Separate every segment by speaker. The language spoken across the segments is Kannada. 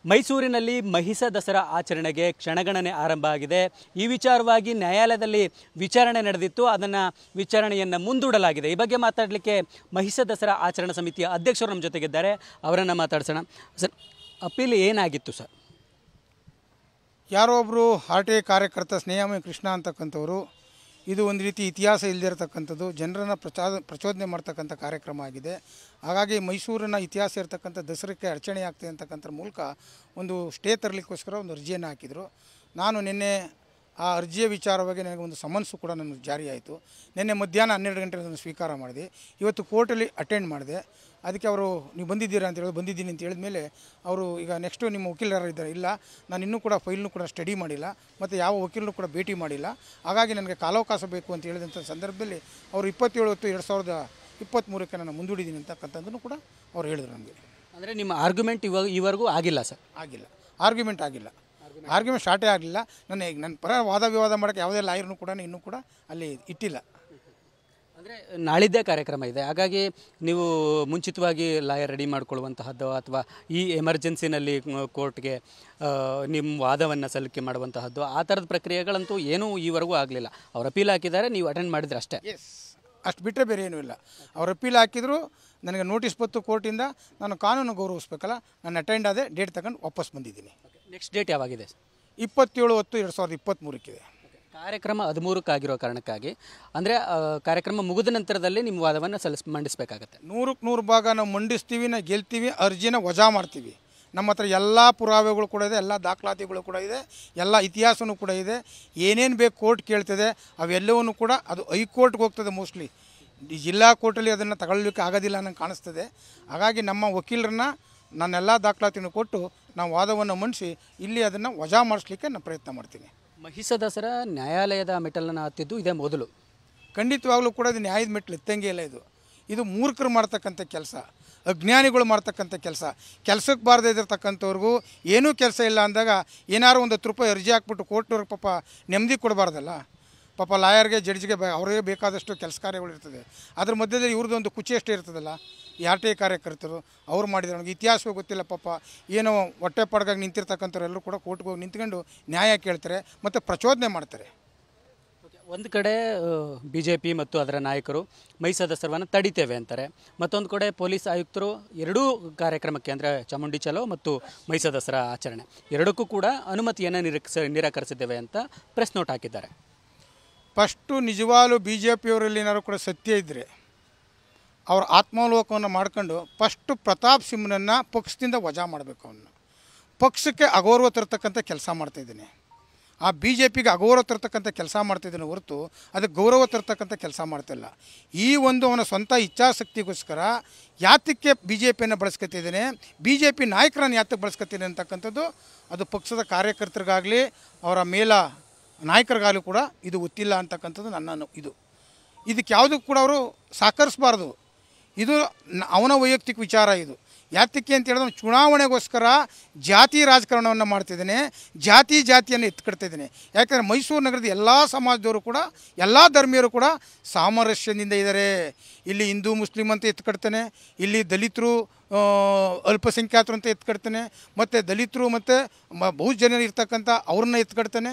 Speaker 1: ಮೈಸೂರಿನಲ್ಲಿ ಮಹಿಷ ದಸರಾ ಆಚರಣೆಗೆ ಕ್ಷಣಗಣನೆ ಆರಂಭ ಆಗಿದೆ ಈ ವಿಚಾರವಾಗಿ ನ್ಯಾಯಾಲಯದಲ್ಲಿ ವಿಚಾರಣೆ ನಡೆದಿತ್ತು ಅದನ್ನು ವಿಚಾರಣೆಯನ್ನು ಮುಂದೂಡಲಾಗಿದೆ ಈ ಬಗ್ಗೆ ಮಾತಾಡಲಿಕ್ಕೆ ಮಹಿಷ ದಸರಾ ಆಚರಣಾ ಸಮಿತಿಯ ಅಧ್ಯಕ್ಷರು ನಮ್ಮ ಜೊತೆಗಿದ್ದಾರೆ ಅವರನ್ನು ಮಾತಾಡ್ಸೋಣ ಸರ್ ಅಪೀಲ್ ಏನಾಗಿತ್ತು ಸರ್
Speaker 2: ಯಾರೋ ಒಬ್ಬರು ಆರ್ ಟಿ ಐ ಕಾರ್ಯಕರ್ತ ಸ್ನೇಹಮಯ ಕೃಷ್ಣ ಅಂತಕ್ಕಂಥವ್ರು ಇದು ಒಂದು ರೀತಿ ಇತಿಹಾಸ ಇಲ್ಲದಿರತಕ್ಕಂಥದ್ದು ಜನರನ್ನು ಪ್ರಚಾರ ಪ್ರಚೋದನೆ ಮಾಡ್ತಕ್ಕಂಥ ಕಾರ್ಯಕ್ರಮ ಆಗಿದೆ ಹಾಗಾಗಿ ಮೈಸೂರಿನ ಇತಿಹಾಸ ಇರತಕ್ಕಂಥ ದಸರಕ್ಕೆ ಅಡಚಣೆ ಆಗ್ತದೆ ಅಂತಕ್ಕಂಥ ಮೂಲಕ ಒಂದು ಸ್ಟೇ ತರಲಿಕ್ಕೋಸ್ಕರ ಒಂದು ಅರ್ಜಿಯನ್ನು ಹಾಕಿದರು ನಾನು ನಿನ್ನೆ ಆ ಅರ್ಜಿಯ ವಿಚಾರವಾಗಿ ನನಗೆ ಒಂದು ಸಮನ್ಸು ಕೂಡ ನನಗೆ ಜಾರಿ ಆಯಿತು ನಿನ್ನೆ ಮಧ್ಯಾಹ್ನ ಹನ್ನೆರಡು ಗಂಟೆಗೆ ಅದನ್ನು ಸ್ವೀಕಾರ ಮಾಡಿದೆ ಇವತ್ತು ಕೋರ್ಟಲ್ಲಿ ಅಟೆಂಡ್ ಮಾಡಿದೆ ಅದಕ್ಕೆ ಅವರು ನೀವು ಬಂದಿದ್ದೀರಾ ಅಂತ ಹೇಳಿ ಬಂದಿದ್ದೀನಿ ಅಂತ ಹೇಳಿದ್ಮೇಲೆ ಅವರು ಈಗ ನೆಕ್ಸ್ಟು ನಿಮ್ಮ ವಕೀಲರು ಇದ್ದಾರೆ ಇಲ್ಲ ನಾನು ಇನ್ನೂ ಕೂಡ ಫೈಲ್ನು ಕೂಡ ಸ್ಟಡಿ ಮಾಡಿಲ್ಲ ಮತ್ತು ಯಾವ ವಕೀಲರು ಕೂಡ ಭೇಟಿ ಮಾಡಿಲ್ಲ ಹಾಗಾಗಿ ನನಗೆ ಕಾಲಾವಕಾಶ ಬೇಕು ಅಂತ ಹೇಳಿದಂಥ ಸಂದರ್ಭದಲ್ಲಿ ಅವರು ಇಪ್ಪತ್ತೇಳು ಹೊತ್ತು ಎರಡು ಸಾವಿರದ ಇಪ್ಪತ್ತ್ಮೂರಕ್ಕೆ ನಾನು ಮುಂದೂಡಿದ್ದೀನಿ ಅಂತಕ್ಕಂಥದ್ದನ್ನು ಕೂಡ ಅವ್ರು ಹೇಳಿದ್ರು ನನಗೆ
Speaker 1: ಅಂದರೆ ನಿಮ್ಮ ಆರ್ಗ್ಯುಮೆಂಟ್ ಇವಾಗ ಈವರೆಗೂ ಆಗಿಲ್ಲ ಸರ್
Speaker 2: ಆಗಿಲ್ಲ ಆರ್ಗ್ಯುಮೆಂಟ್ ಆಗಿಲ್ಲ ಆರ್ಗ್ಯುಮೆಂಟ್ ಸ್ಟಾರ್ಟೇ ಆಗಲಿಲ್ಲ ನನ್ನ ನನ್ನ ಪರ ವಾದ ವಿವಾದ ಮಾಡೋಕ್ಕೆ ಯಾವುದೇ ಲಾಯರ್ನು ಕೂಡ ಇನ್ನೂ ಕೂಡ ಅಲ್ಲಿ ಇಟ್ಟಿಲ್ಲ
Speaker 1: ಅಂದರೆ ನಾಳಿದ್ದೇ ಕಾರ್ಯಕ್ರಮ ಇದೆ ಹಾಗಾಗಿ ನೀವು ಮುಂಚಿತವಾಗಿ ಲಾಯರ್ ರೆಡಿ ಮಾಡ್ಕೊಳ್ಳುವಂತಹದ್ದು ಅಥವಾ ಈ ಎಮರ್ಜೆನ್ಸಿನಲ್ಲಿ ಕೋರ್ಟ್ಗೆ ನಿಮ್ಮ ವಾದವನ್ನು ಸಲ್ಲಿಕೆ ಮಾಡುವಂತಹದ್ದು ಆ ಥರದ ಪ್ರಕ್ರಿಯೆಗಳಂತೂ ಏನೂ ಈವರೆಗೂ ಆಗಲಿಲ್ಲ ಅವ್ರು ಅಪೀಲ್ ಹಾಕಿದ್ದಾರೆ ನೀವು ಅಟೆಂಡ್ ಮಾಡಿದ್ರೆ ಅಷ್ಟೇ
Speaker 2: ಎಸ್ ಅಷ್ಟು ಬಿಟ್ಟರೆ ಬೇರೆ ಏನೂ ಇಲ್ಲ ಅವ್ರು ಅಪೀಲ್ ಹಾಕಿದ್ರು ನನಗೆ ನೋಟಿಸ್ ಬತ್ತು ಕೋರ್ಟಿಂದ ನಾನು ಕಾನೂನು ಗೌರವಿಸ್ಬೇಕಲ್ಲ ನಾನು ಅಟೆಂಡ್ ಆದೆ ಡೇಟ್ ತಗೊಂಡು ವಾಪಸ್ ಬಂದಿದ್ದೀನಿ
Speaker 1: ನೆಕ್ಸ್ಟ್ ಡೇಟ್ ಯಾವಾಗಿದೆ
Speaker 2: ಇಪ್ಪತ್ತೇಳು ಹೊತ್ತು ಎರಡು ಸಾವಿರದ ಇಪ್ಪತ್ತ್ಮೂರಕ್ಕಿದೆ
Speaker 1: ಕಾರ್ಯಕ್ರಮ ಹದಿಮೂರಕ್ಕಾಗಿರೋ ಕಾರಣಕ್ಕಾಗಿ ಅಂದರೆ ಕಾರ್ಯಕ್ರಮ ಮುಗಿದ ನಂತರದಲ್ಲಿ ನಿಮ್ಮ ವಾದವನ್ನು ಸಲ್ಲಿಸ್ ಮಂಡಿಸಬೇಕಾಗತ್ತೆ
Speaker 2: ನೂರಕ್ಕೆ ನೂರು ಭಾಗ ನಾವು ಮಂಡಿಸ್ತೀವಿ ನಾವು ಗೆಲ್ತೀವಿ ಅರ್ಜಿನ ವಜಾ ಮಾಡ್ತೀವಿ ನಮ್ಮ ಹತ್ರ ಎಲ್ಲ ಪುರಾವೆಗಳು ಕೂಡ ಇದೆ ಎಲ್ಲ ದಾಖಲಾತಿಗಳು ಕೂಡ ಇದೆ ಎಲ್ಲ ಇತಿಹಾಸವೂ ಕೂಡ ಇದೆ ಏನೇನು ಬೇಕು ಕೋರ್ಟ್ ಕೇಳ್ತದೆ ಅವೆಲ್ಲವನ್ನೂ ಕೂಡ ಅದು ಹೈಕೋರ್ಟ್ಗೆ ಹೋಗ್ತದೆ ಮೋಸ್ಟ್ಲಿ ಜಿಲ್ಲಾ ಕೋರ್ಟಲ್ಲಿ ಅದನ್ನು ತಗೊಳ್ಲಿಕ್ಕೆ ಆಗೋದಿಲ್ಲ ಅನ್ನಂಗೆ ಕಾಣಿಸ್ತದೆ ಹಾಗಾಗಿ ನಮ್ಮ ವಕೀಲರನ್ನ ನಾನೆಲ್ಲ ದಾಖಲಾತಿನೂ ಕೊಟ್ಟು ನಾವು ವಾದವನ್ನು ಮಂಡಿಸಿ ಇಲ್ಲಿ ಅದನ್ನು ವಜಾ ಮಾಡಿಸ್ಲಿಕ್ಕೆ ನಾನು ಪ್ರಯತ್ನ ಮಾಡ್ತೀನಿ
Speaker 1: ಮಹಿಷ ದಸರಾ ನ್ಯಾಯಾಲಯದ ಮೆಟಲನ್ನು ಹತ್ತಿದ್ದು ಇದೇ ಮೊದಲು
Speaker 2: ಖಂಡಿತವಾಗ್ಲೂ ಕೂಡ ಇದು ನ್ಯಾಯದ ಮೆಟ್ಲು ಎತ್ತಂಗೆ ಇಲ್ಲ ಇದು ಇದು ಮೂರ್ಖರು ಮಾಡ್ತಕ್ಕಂಥ ಕೆಲಸ ಅಜ್ಞಾನಿಗಳು ಮಾಡ್ತಕ್ಕಂಥ ಕೆಲಸ ಕೆಲಸಕ್ಕೆ ಬಾರದೇ ಇದ್ದಿರ್ತಕ್ಕಂಥವ್ರಿಗೂ ಏನೂ ಕೆಲಸ ಇಲ್ಲ ಅಂದಾಗ ಏನಾರು ಒಂದು ಹತ್ತು ರೂಪಾಯಿ ಅರ್ಜಿ ಹಾಕ್ಬಿಟ್ಟು ಕೋರ್ಟ್ನವ್ರಿಗೆ ಪಾಪ ನೆಮ್ಮದಿ ಕೊಡಬಾರ್ದಲ್ಲ ಪಾಪ ಲಾಯರ್ಗೆ ಜಡ್ಜ್ಗೆ ಬೇ ಅವರಿಗೆ ಬೇಕಾದಷ್ಟು ಕೆಲಸ ಕಾರ್ಯಗಳು ಇರ್ತದೆ ಅದ್ರ ಮಧ್ಯದಲ್ಲಿ ಇವ್ರದ್ದೊಂದು ಕುಚಿ ಅಷ್ಟೇ ಇರ್ತದಲ್ಲ ಈ ಆರ್ ಟಿ ಐ ಕಾರ್ಯಕರ್ತರು ಅವ್ರು ಮಾಡಿದ್ರು ನನಗೆ ಇತಿಹಾಸವೇ ಗೊತ್ತಿಲ್ಲ ಪಾಪ ಏನೋ ಹೊಟ್ಟೆ ಪಡ್ಗಾಗಿ ನಿಂತಿರ್ತಕ್ಕಂಥವ್ರೆಲ್ಲರೂ ಕೂಡ ಕೋರ್ಟ್ಗೆ ಹೋಗಿ ನಿಂತ್ಕೊಂಡು ನ್ಯಾಯ ಕೇಳ್ತಾರೆ ಮತ್ತು ಪ್ರಚೋದನೆ ಮಾಡ್ತಾರೆ
Speaker 1: ಒಂದು ಕಡೆ ಬಿ ಜೆ ಪಿ ಮತ್ತು ಅದರ ನಾಯಕರು ಮೈಸಾ ದಸರಾವನ್ನು ತಡಿತೇವೆ ಅಂತಾರೆ ಮತ್ತೊಂದು ಕಡೆ ಪೊಲೀಸ್ ಆಯುಕ್ತರು ಎರಡೂ ಕಾರ್ಯಕ್ರಮಕ್ಕೆ ಅಂದರೆ ಚಾಮುಂಡಿ ಚಲೋ ಮತ್ತು ಮೈಸಾ ದಸರಾ ಆಚರಣೆ ಎರಡಕ್ಕೂ ಕೂಡ ಅನುಮತಿಯನ್ನು ನಿರಾಕರಿಸ ನಿರಾಕರಿಸಿದ್ದೇವೆ ಅಂತ ಪ್ರೆಸ್ ನೋಟ್ ಹಾಕಿದ್ದಾರೆ
Speaker 2: ಫಸ್ಟು ನಿಜವಾಗ್ಲೂ ಬಿ ಜೆ ಪಿಯವರಲ್ಲಿ ಏನಾದ್ರು ಕೂಡ ಸತ್ಯ ಇದ್ದರೆ ಅವ್ರ ಆತ್ಮಾವಲೋಕವನ್ನು ಮಾಡ್ಕೊಂಡು ಫಸ್ಟು ಪ್ರತಾಪ್ ಸಿಂಹನನ್ನು ಪಕ್ಷದಿಂದ ವಜಾ ಮಾಡಬೇಕು ಅವನ್ನ ಪಕ್ಷಕ್ಕೆ ಅಗೌರವ ತರ್ತಕ್ಕಂಥ ಕೆಲಸ ಮಾಡ್ತಾಯಿದ್ದೀನಿ ಆ ಬಿ ಜೆ ಪಿಗೆ ಅಗೌರವ ತರ್ತಕ್ಕಂಥ ಕೆಲಸ ಮಾಡ್ತಿದ್ದೀನಿ ಹೊರತು ಅದಕ್ಕೆ ಗೌರವ ತರ್ತಕ್ಕಂಥ ಕೆಲಸ ಮಾಡ್ತಿಲ್ಲ ಈ ಒಂದು ಅವನ ಸ್ವಂತ ಇಚ್ಛಾಶಕ್ತಿಗೋಸ್ಕರ ಯಾತಕ್ಕೆ ಬಿ ಜೆ ಪಿಯನ್ನು ಬಳಸ್ಕೊತಿದ್ದೇನೆ ಬಿ ಜೆ ಪಿ ನಾಯಕರನ್ನು ಯಾತಕ್ಕೆ ಬಳಸ್ಕೊತೀನಿ ಅಂತಕ್ಕಂಥದ್ದು ಅದು ಪಕ್ಷದ ಕಾರ್ಯಕರ್ತರಿಗಾಗಲಿ ಅವರ ಮೇಲ ನಾಯಕರಿಗಾಗಲೂ ಕೂಡ ಇದು ಗೊತ್ತಿಲ್ಲ ಅಂತಕ್ಕಂಥದ್ದು ನನ್ನ ಅನು- ಇದು ಇದಕ್ಕೆ ಯಾವುದಕ್ಕೂ ಕೂಡ ಅವರು ಸಹಕರಿಸಬಾರ್ದು ಇದು ನ- ಅವನ ವೈಯಕ್ತಿಕ ವಿಚಾರ ಇದು ಯಾತಕ್ಕೆ ಅಂತ ಹೇಳಿದ್ರೆ ಅವ್ನು ಚುನಾವಣೆಗೋಸ್ಕರ ಜಾತಿ ರಾಜಕಾರಣವನ್ನು ಮಾಡ್ತಿದ್ದಾನೆ ಜಾತಿ ಜಾತಿಯನ್ನು ಎತ್ಕಡ್ತಿದ್ದಾನೆ ಯಾಕಂದರೆ ಮೈಸೂರು ನಗರದ ಎಲ್ಲ ಸಮಾಜದವರು ಕೂಡ ಎಲ್ಲ ಧರ್ಮೀಯರು ಕೂಡ ಸಾಮರಸ್ಯದಿಂದ ಇದ್ದಾರೆ ಇಲ್ಲಿ ಹಿಂದೂ ಮುಸ್ಲಿಂ ಅಂತ ಎತ್ಕಡ್ತಾನೆ ಇಲ್ಲಿ ದಲಿತರು ಆ, ಅಲ್ಪಸಂಖ್ಯಾತರು ಅಂತ ಎತ್ಕಡ್ತಾನೆ ಮತ್ತು ದಲಿತರು ಮತ್ತು ಮ ಬಹುಜನರು ಇರ್ತಕ್ಕಂಥ ಅವ್ರನ್ನ ಎತ್ಕಡ್ತಾನೆ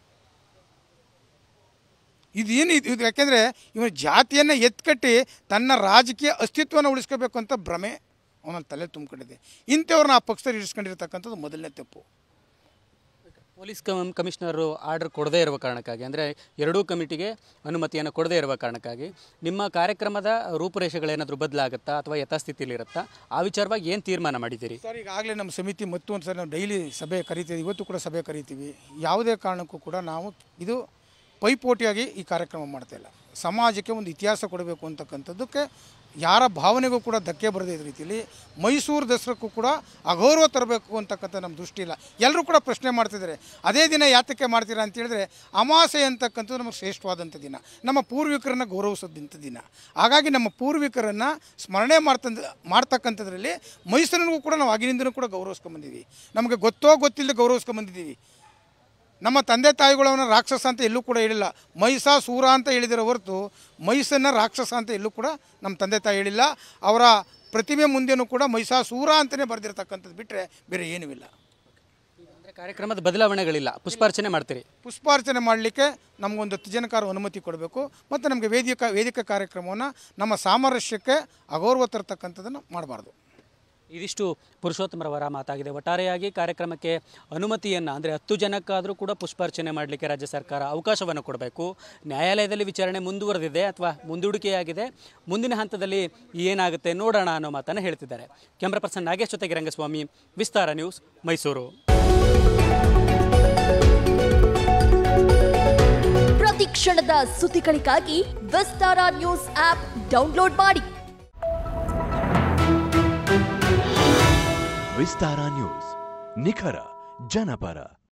Speaker 2: ಇದೇನು ಇದು ಇದು ಯಾಕೆಂದರೆ ಇವನು ಜಾತಿಯನ್ನು ಎತ್ಕಟ್ಟಿ ತನ್ನ ರಾಜಕೀಯ ಅಸ್ತಿತ್ವವನ್ನು ಉಳಿಸ್ಕೋಬೇಕು ಅಂತ ಭ್ರಮೆ ಅವನ ತಲೆ ತುಂಬಿಕೊಂಡಿದೆ ಇಂಥವ್ರನ್ನ ಆ ಪಕ್ಷದಲ್ಲಿ ಇರಿಸ್ಕೊಂಡಿರ್ತಕ್ಕಂಥದ್ದು ಮೊದಲನೇ ತಪ್ಪು
Speaker 1: ಪೊಲೀಸ್ ಕಮ್ ಕಮಿಷನರು ಆರ್ಡರ್ ಕೊಡದೇ ಇರುವ ಕಾರಣಕ್ಕಾಗಿ ಅಂದರೆ ಎರಡೂ ಕಮಿಟಿಗೆ ಅನುಮತಿಯನ್ನು ಕೊಡದೇ ಇರುವ ಕಾರಣಕ್ಕಾಗಿ ನಿಮ್ಮ ಕಾರ್ಯಕ್ರಮದ ರೂಪುರೇಷೆಗಳೇನಾದರೂ ಬದಲಾಗುತ್ತಾ ಅಥವಾ ಯಥಾಸ್ಥಿತಿಲಿರುತ್ತಾ ಆ ವಿಚಾರವಾಗಿ ಏನು ತೀರ್ಮಾನ ಮಾಡಿದ್ದೀರಿ
Speaker 2: ಸರ್ ಈಗಾಗಲೇ ನಮ್ಮ ಸಮಿತಿ ಮತ್ತೊಂದು ಸರಿ ನಾವು ಡೈಲಿ ಸಭೆ ಕರಿತೀವಿ ಇವತ್ತು ಕೂಡ ಸಭೆ ಕರಿತೀವಿ ಯಾವುದೇ ಕಾರಣಕ್ಕೂ ಕೂಡ ನಾವು ಇದು ಪೈಪೋಟಿಯಾಗಿ ಈ ಕಾರ್ಯಕ್ರಮ ಮಾಡ್ತಾ ಇಲ್ಲ ಸಮಾಜಕ್ಕೆ ಒಂದು ಇತಿಹಾಸ ಕೊಡಬೇಕು ಅಂತಕ್ಕಂಥದ್ದಕ್ಕೆ ಯಾರ ಭಾವನೆಗೂ ಕೂಡ ಧಕ್ಕೆ ಬರದೇ ಇದ್ದ ರೀತಿಯಲ್ಲಿ ಮೈಸೂರು ದಸರಕ್ಕೂ ಕೂಡ ಅಗೌರವ ತರಬೇಕು ಅಂತಕ್ಕಂಥ ನಮ್ಮ ದೃಷ್ಟಿ ಇಲ್ಲ ಎಲ್ಲರೂ ಕೂಡ ಪ್ರಶ್ನೆ ಮಾಡ್ತಿದ್ದಾರೆ ಅದೇ ದಿನ ಯಾತಕ್ಕೆ ಮಾಡ್ತೀರಾ ಅಂತ ಹೇಳಿದ್ರೆ ಅಮಾಸೆ ಅಂತಕ್ಕಂಥದ್ದು ನಮಗೆ ಶ್ರೇಷ್ಠವಾದಂಥ ದಿನ ನಮ್ಮ ಪೂರ್ವಿಕರನ್ನು ಗೌರವಿಸೋದಂಥ ದಿನ ಹಾಗಾಗಿ ನಮ್ಮ ಪೂರ್ವಿಕರನ್ನು ಸ್ಮರಣೆ ಮಾಡ್ತಂದ ಮಾಡ್ತಕ್ಕಂಥದ್ರಲ್ಲಿ ಮೈಸೂರಿನಿಗೂ ಕೂಡ ನಾವು ಆಗಿನಿಂದನೂ ಕೂಡ ಗೌರವಿಸ್ಕೊಂಬಂದಿದ್ದೀವಿ ನಮಗೆ ಗೊತ್ತೋ ಗೊತ್ತಿಲ್ಲದೆ ಗೌರವಿಸ್ಕೊಂಬಂದಿದ್ದೀವಿ ನಮ್ಮ ತಂದೆ ತಾಯಿಗಳವನ್ನ ರಾಕ್ಷಸ ಅಂತ ಎಲ್ಲೂ ಕೂಡ ಹೇಳಿಲ್ಲ ಮೈಸಾಸೂರ ಅಂತ ಹೇಳಿದಿರೋ ಹೊರತು ಮೈಸನ್ನು ರಾಕ್ಷಸ ಅಂತ ಎಲ್ಲೂ ಕೂಡ ನಮ್ಮ ತಂದೆ ತಾಯಿ ಹೇಳಿಲ್ಲ ಅವರ ಪ್ರತಿಮೆ ಮುಂದೆನೂ ಕೂಡ ಮೈಸಾಸೂರ ಅಂತಲೇ ಬರೆದಿರ್ತಕ್ಕಂಥದ್ದು ಬಿಟ್ಟರೆ ಬೇರೆ ಏನೂ ಇಲ್ಲ
Speaker 1: ಕಾರ್ಯಕ್ರಮದ ಬದಲಾವಣೆಗಳಿಲ್ಲ ಪುಷ್ಪಾರ್ಚನೆ ಮಾಡ್ತೀರಿ
Speaker 2: ಪುಷ್ಪಾರ್ಚನೆ ಮಾಡಲಿಕ್ಕೆ ನಮಗೊಂದು ಹತ್ತು ಜನಕಾರ ಅನುಮತಿ ಕೊಡಬೇಕು ಮತ್ತು ನಮಗೆ ವೇದಿಕ ವೇದಿಕೆ ಕಾರ್ಯಕ್ರಮವನ್ನು ನಮ್ಮ ಸಾಮರಸ್ಯಕ್ಕೆ ಅಗೌರವ ತರತಕ್ಕಂಥದ್ದನ್ನು ಮಾಡಬಾರ್ದು
Speaker 1: ಇದಿಷ್ಟು ಪುರುಷೋತ್ತಮರವರ ಮಾತಾಗಿದೆ ಒಟ್ಟಾರೆಯಾಗಿ ಕಾರ್ಯಕ್ರಮಕ್ಕೆ ಅನುಮತಿಯನ್ನು ಅಂದರೆ ಹತ್ತು ಜನಕ್ಕಾದರೂ ಕೂಡ ಪುಷ್ಪಾರ್ಚನೆ ಮಾಡಲಿಕ್ಕೆ ರಾಜ್ಯ ಸರ್ಕಾರ ಅವಕಾಶವನ್ನು ಕೊಡಬೇಕು ನ್ಯಾಯಾಲಯದಲ್ಲಿ ವಿಚಾರಣೆ ಮುಂದುವರೆದಿದೆ ಅಥವಾ ಮುಂದೂಡಿಕೆಯಾಗಿದೆ ಮುಂದಿನ ಹಂತದಲ್ಲಿ ಏನಾಗುತ್ತೆ ನೋಡೋಣ ಅನ್ನೋ ಮಾತನ್ನು ಹೇಳ್ತಿದ್ದಾರೆ ಕ್ಯಾಮ್ರಾ ಪರ್ಸನ್ ನಾಗೇಶ್ ಜೊತೆಗೆ ರಂಗಸ್ವಾಮಿ ವಿಸ್ತಾರ ನ್ಯೂಸ್ ಮೈಸೂರು
Speaker 3: ಪ್ರತಿ ಕ್ಷಣದ ಸುದ್ದಿಗಳಿಗಾಗಿ ವಿಸ್ತಾರ ನ್ಯೂಸ್ ಆಪ್ ಡೌನ್ಲೋಡ್ ಮಾಡಿ
Speaker 4: ವಿಸ್ತಾರ ನ್ಯೂಸ್ ನಿಖರ ಜನಪರ